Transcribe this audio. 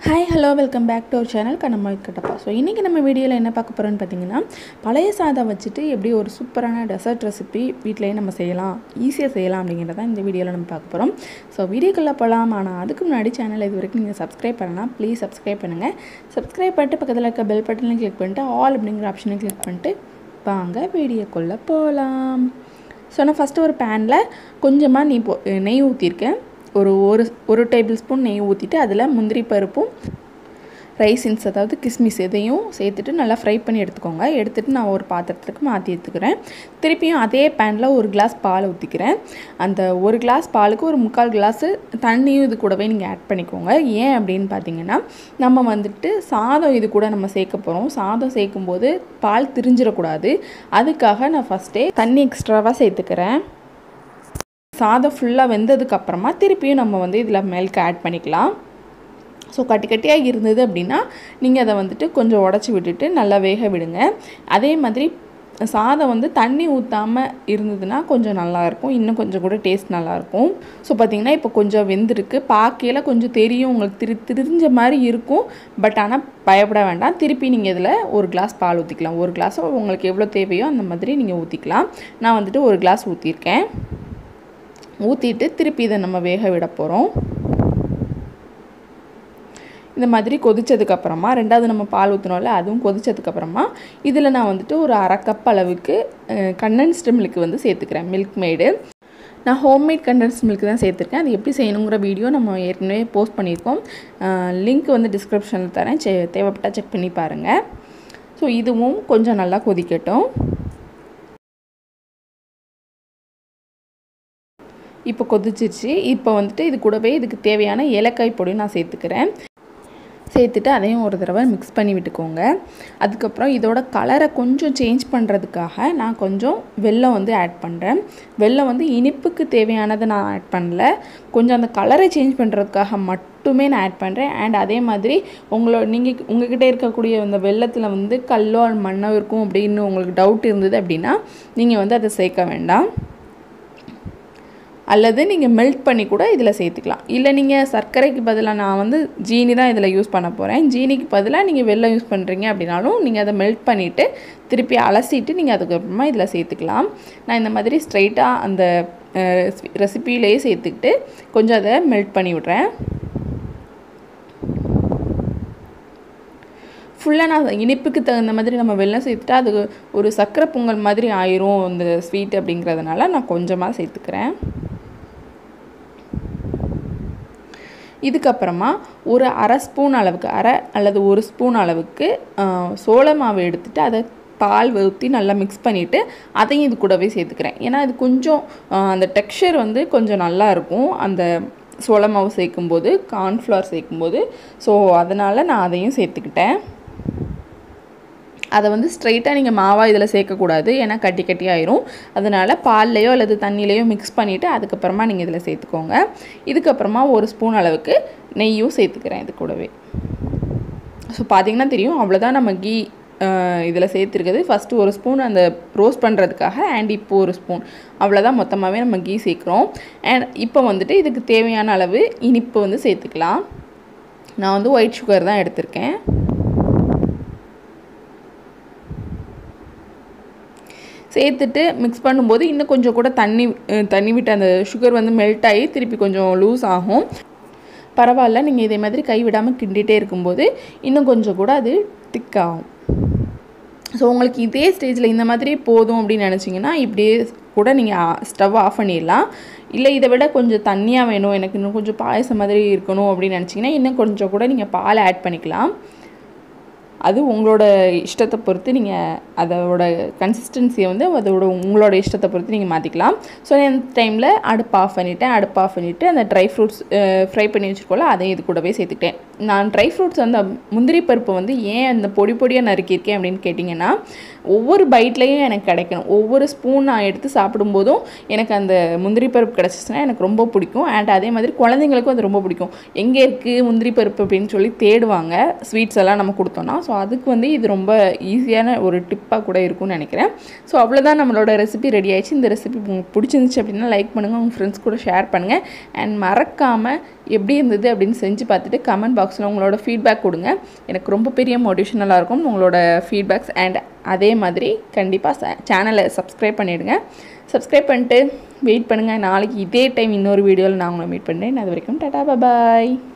hi hello welcome back to our channel Kannamma Kattappa so இன்றைக்கி நம்ம வீடியோவில் என்ன பார்க்க போகிறோம்னு பார்த்தீங்கன்னா பழைய சாதம் வச்சுட்டு எப்படி ஒரு சூப்பரான டெசர்ட் ரெசிபி வீட்டிலேயே நம்ம செய்யலாம் ஈஸியாக செய்யலாம் அப்படிங்கிறத இந்த வீடியோவில் நம்ம பார்க்க போகிறோம் ஸோ வீடியோக்குள்ளே போகலாம் ஆனால் அதுக்கு முன்னாடி சேனல் இது வரைக்கும் நீங்கள் சப்ஸ்கிரைப் பண்ணலாம் ப்ளீஸ் சப்ஸ்கிரைப் பண்ணுங்கள் சப்ஸ்கிரைப் பண்ணிட்டு பக்கத்தில் இருக்க பெல் பட்டனை கிளிக் பண்ணிட்டு ஆல் அப்படிங்கிற ஆப்ஷனை கிளிக் பண்ணிட்டு வாங்க வீடியோக்குள்ளே போகலாம் ஸோ நான் ஃபஸ்ட்டு ஒரு பேனில் கொஞ்சமாக நெய் போ நெய் ஊற்றிருக்கேன் ஒரு ஒரு ஒரு டேபிள் ஸ்பூன் நெய் ஊற்றிட்டு அதில் முந்திரி பருப்பும் ரைசின்ஸ் அதாவது கிஸ்மிஸ் இதையும் சேர்த்துட்டு நல்லா ஃப்ரை பண்ணி எடுத்துக்கோங்க எடுத்துகிட்டு நான் ஒரு பாத்திரத்துக்கு மாற்றி எடுத்துக்கிறேன் திருப்பியும் அதே பேனில் ஒரு கிளாஸ் பால் ஊற்றிக்கிறேன் அந்த ஒரு கிளாஸ் பாலுக்கு ஒரு முக்கால் கிளாஸு தண்ணியும் இது கூடவே நீங்கள் ஆட் பண்ணிக்கோங்க ஏன் அப்படின்னு பார்த்தீங்கன்னா நம்ம வந்துட்டு சாதம் இது கூட நம்ம சேர்க்க போகிறோம் சாதம் சேர்க்கும்போது பால் திரிஞ்சிடக்கூடாது அதுக்காக நான் ஃபஸ்ட்டே தண்ணி எக்ஸ்ட்ராவாக சேர்த்துக்கிறேன் சாதம் ஃபுல்லாக வெந்ததுக்கப்புறமா திருப்பியும் நம்ம வந்து இதில் மில்க் ஆட் பண்ணிக்கலாம் ஸோ கட்டி கட்டியாக இருந்தது அப்படின்னா நீங்கள் அதை வந்துட்டு கொஞ்சம் உடச்சி விட்டுட்டு நல்லா வேக விடுங்க அதே மாதிரி சாதம் வந்து தண்ணி ஊற்றாமல் இருந்ததுன்னா கொஞ்சம் நல்லாயிருக்கும் இன்னும் கொஞ்சம் கூட டேஸ்ட் நல்லாயிருக்கும் ஸோ பார்த்திங்கன்னா இப்போ கொஞ்சம் வெந்திருக்கு பார்க்கையில் கொஞ்சம் தெரியும் உங்களுக்கு திரு திரிஞ்ச மாதிரி இருக்கும் பட் ஆனால் பயப்பட வேண்டாம் திருப்பி நீங்கள் இதில் ஒரு கிளாஸ் பால் ஊற்றிக்கலாம் ஒரு கிளாஸ் உங்களுக்கு எவ்வளோ தேவையோ அந்த மாதிரி நீங்கள் ஊற்றிக்கலாம் நான் வந்துட்டு ஒரு கிளாஸ் ஊற்றிருக்கேன் ஊற்றிட்டு திருப்பி இதை நம்ம வேக விட போகிறோம் இந்த மாதிரி கொதித்ததுக்கப்புறமா ரெண்டாவது நம்ம பால் ஊற்றினோம்ல அதுவும் கொதித்ததுக்கப்புறமா இதில் நான் வந்துட்டு ஒரு அரை கப் அளவுக்கு கண்டென்ஸ்டு மில்க் வந்து சேர்த்துக்கிறேன் மில்க் மேடு நான் ஹோம்மேட் கண்டென்ஸ் மில்க் தான் சேர்த்துருக்கேன் அது எப்படி செய்யணுங்கிற வீடியோ நம்ம ஏற்கனவே போஸ்ட் பண்ணியிருக்கோம் லிங்க் வந்து டிஸ்கிரிப்ஷனில் தரேன் செ தேவைப்பட்டால் செக் பண்ணி பாருங்கள் ஸோ இதுவும் கொஞ்சம் நல்லா கொதிக்கட்டும் இப்போ கொதிச்சிருச்சு இப்போ வந்துட்டு இது கூடவே இதுக்கு தேவையான ஏலக்காய் பொடி நான் சேர்த்துக்கிறேன் சேர்த்துட்டு அதையும் ஒரு தடவை மிக்ஸ் பண்ணி விட்டுக்கோங்க அதுக்கப்புறம் இதோட கலரை கொஞ்சம் சேஞ்ச் பண்ணுறதுக்காக நான் கொஞ்சம் வெல்லம் வந்து ஆட் பண்ணுறேன் வெல்லம் வந்து இனிப்புக்கு தேவையானதை நான் ஆட் பண்ணல கொஞ்சம் அந்த கலரை சேஞ்ச் பண்ணுறதுக்காக மட்டுமே நான் ஆட் பண்ணுறேன் அண்ட் அதே மாதிரி உங்களோட நீங்கள் உங்ககிட்ட இருக்கக்கூடிய அந்த வெள்ளத்தில் வந்து கல்லோ மண்ணோ இருக்கும் அப்படின்னு உங்களுக்கு டவுட் இருந்தது அப்படின்னா நீங்கள் வந்து அதை சேர்க்க வேண்டாம் அல்லது நீங்கள் மெல்ட் பண்ணி கூட இதில் சேர்த்துக்கலாம் இல்லை நீங்கள் சர்க்கரைக்கு பதிலாக நான் வந்து ஜீனி தான் இதில் யூஸ் பண்ண போகிறேன் ஜீனிக்கு பதிலாக நீங்கள் வெள்ளம் யூஸ் பண்ணுறீங்க அப்படின்னாலும் நீங்கள் அதை மெல்ட் பண்ணிவிட்டு திருப்பி அலசிட்டு நீங்கள் அதுக்கப்புறமா இதில் சேர்த்துக்கலாம் நான் இந்த மாதிரி ஸ்ட்ரைட்டாக அந்த ரெசிப்பிலேயே சேர்த்துக்கிட்டு கொஞ்சம் அதை மெல்ட் பண்ணி விட்றேன் ஃபுல்லாக நான் இனிப்புக்கு தகுந்த மாதிரி நம்ம வெள்ளம் சேர்த்துட்டா அது ஒரு சர்க்கரை பொங்கல் மாதிரி ஆயிரும் இந்த ஸ்வீட் அப்படிங்கிறதுனால நான் கொஞ்சமாக சேர்த்துக்கிறேன் இதுக்கப்புறமா ஒரு அரை ஸ்பூன் அளவுக்கு அரை அல்லது ஒரு ஸ்பூன் அளவுக்கு சோள மாவு எடுத்துகிட்டு அதை பால் ஊற்றி நல்லா மிக்ஸ் பண்ணிவிட்டு அதையும் இது கூடவே சேர்த்துக்கிறேன் ஏன்னா இது கொஞ்சம் அந்த டெக்ஸ்சர் வந்து கொஞ்சம் நல்லா இருக்கும் அந்த சோள மாவு சேர்க்கும்போது கார்ன்ஃப்ளவர் சேர்க்கும்போது ஸோ அதனால் நான் அதையும் சேர்த்துக்கிட்டேன் அதை வந்து ஸ்ட்ரைட்டாக நீங்கள் மாவாக இதில் சேர்க்கக்கூடாது ஏன்னா கட்டி கட்டி ஆயிரும் அதனால் பால்லையோ அல்லது தண்ணியிலையோ மிக்ஸ் பண்ணிவிட்டு அதுக்கப்புறமா நீங்கள் இதில் சேர்த்துக்கோங்க இதுக்கப்புறமா ஒரு ஸ்பூன் அளவுக்கு நெய்யும் சேர்த்துக்கிறேன் இது கூடவே ஸோ பார்த்திங்கன்னா தெரியும் அவ்வளோதான் நம்ம கீ இதில் சேர்த்துருக்குது ஃபஸ்ட்டு ஒரு ஸ்பூன் அந்த ரோஸ்ட் பண்ணுறதுக்காக அண்ட் இப்போ ஒரு ஸ்பூன் அவ்வளோதான் மொத்தமாகவே நம்ம கீ சேர்க்குறோம் அண்ட் இப்போ வந்துட்டு இதுக்கு தேவையான அளவு இனிப்பு வந்து சேர்த்துக்கலாம் நான் வந்து ஒயிட் சுகர் தான் எடுத்திருக்கேன் சேர்த்துட்டு மிக்ஸ் பண்ணும்போது இன்னும் கொஞ்சம் கூட தண்ணி தண்ணி விட்டு அந்த சுகர் வந்து மெல்ட் ஆகி திருப்பி கொஞ்சம் லூஸ் ஆகும் பரவாயில்ல நீங்கள் இதே மாதிரி கை விடாமல் கிண்டிகிட்டே இருக்கும்போது இன்னும் கொஞ்சம் கூட அது திக்காகும் ஸோ உங்களுக்கு இதே ஸ்டேஜில் இந்த மாதிரி போதும் அப்படின்னு நினச்சிங்கன்னா இப்படியே கூட நீங்கள் ஸ்டவ் ஆஃப் பண்ணிடலாம் இல்லை இதை விட கொஞ்சம் தண்ணியாக வேணும் எனக்கு இன்னும் கொஞ்சம் பாயசம் மாதிரி இருக்கணும் அப்படின்னு நினச்சிங்கன்னா இன்னும் கொஞ்சம் கூட நீங்கள் பால் ஆட் பண்ணிக்கலாம் அது உங்களோட இஷ்டத்தை பொறுத்து நீங்கள் அதோட கன்சிஸ்டன்சியை வந்து அதோட உங்களோட இஷ்டத்தை பொறுத்து நீங்கள் மாற்றிக்கலாம் ஸோ இந்த டைமில் அடுப்பு ஆஃப் பண்ணிவிட்டேன் அடுப்பு ஆஃப் பண்ணிவிட்டு அந்த ட்ரை ஃப்ரூட்ஸ் ஃப்ரை பண்ணி வச்சுருக்கோம்ல அதையும் இது கூடவே சேர்த்துக்கிட்டேன் நான் ட்ரை ஃப்ரூட்ஸ் அந்த முந்திரி பருப்பு வந்து ஏன் அந்த பொடி பொடியாக நறுக்கியிருக்கேன் அப்படின்னு கேட்டிங்கன்னா ஒவ்வொரு பைட்லேயும் எனக்கு கிடைக்கணும் ஒவ்வொரு ஸ்பூன் நான் எடுத்து சாப்பிடும்போதும் எனக்கு அந்த முந்திரி பருப்பு கிடச்சிச்சுன்னா எனக்கு ரொம்ப பிடிக்கும் அண்ட் அதே மாதிரி குழந்தைங்களுக்கும் அது ரொம்ப பிடிக்கும் எங்கே இருக்குது முந்திரி பருப்பு அப்படின்னு சொல்லி தேடுவாங்க ஸ்வீட்ஸ் எல்லாம் நம்ம கொடுத்தோன்னா ஸோ அதுக்கு வந்து இது ரொம்ப ஈஸியான ஒரு டிப்பாக கூட இருக்கும்னு நினைக்கிறேன் ஸோ அவ்வளோதான் நம்மளோட ரெசிபி ரெடி ஆயிடுச்சு இந்த ரெசிபி உங்களுக்கு பிடிச்சிருந்துச்சு அப்படின்னா லைக் பண்ணுங்கள் உங்கள் ஃப்ரெண்ட்ஸ் கூட ஷேர் பண்ணுங்கள் அண்ட் மறக்காமல் எப்படி இருந்தது அப்படின்னு செஞ்சு பார்த்துட்டு கமெண்ட் பாக்ஸில் உங்களோட ஃபீட்பேக் கொடுங்க எனக்கு ரொம்ப பெரிய மோட்டிவேஷனலாக இருக்கும் உங்களோட ஃபீட்பேக்ஸ் அண்ட் அதே மாதிரி கண்டிப்பாக சேனலை சப்ஸ்கிரைப் பண்ணிவிடுங்க சப்ஸ்கிரைப் பண்ணிட்டு வெயிட் பண்ணுங்கள் நாளைக்கு இதே டைம் இன்னொரு வீடியோவில் நான் உங்களை மீட் பண்ணுறேன் அது வரைக்கும் டாடா பாய்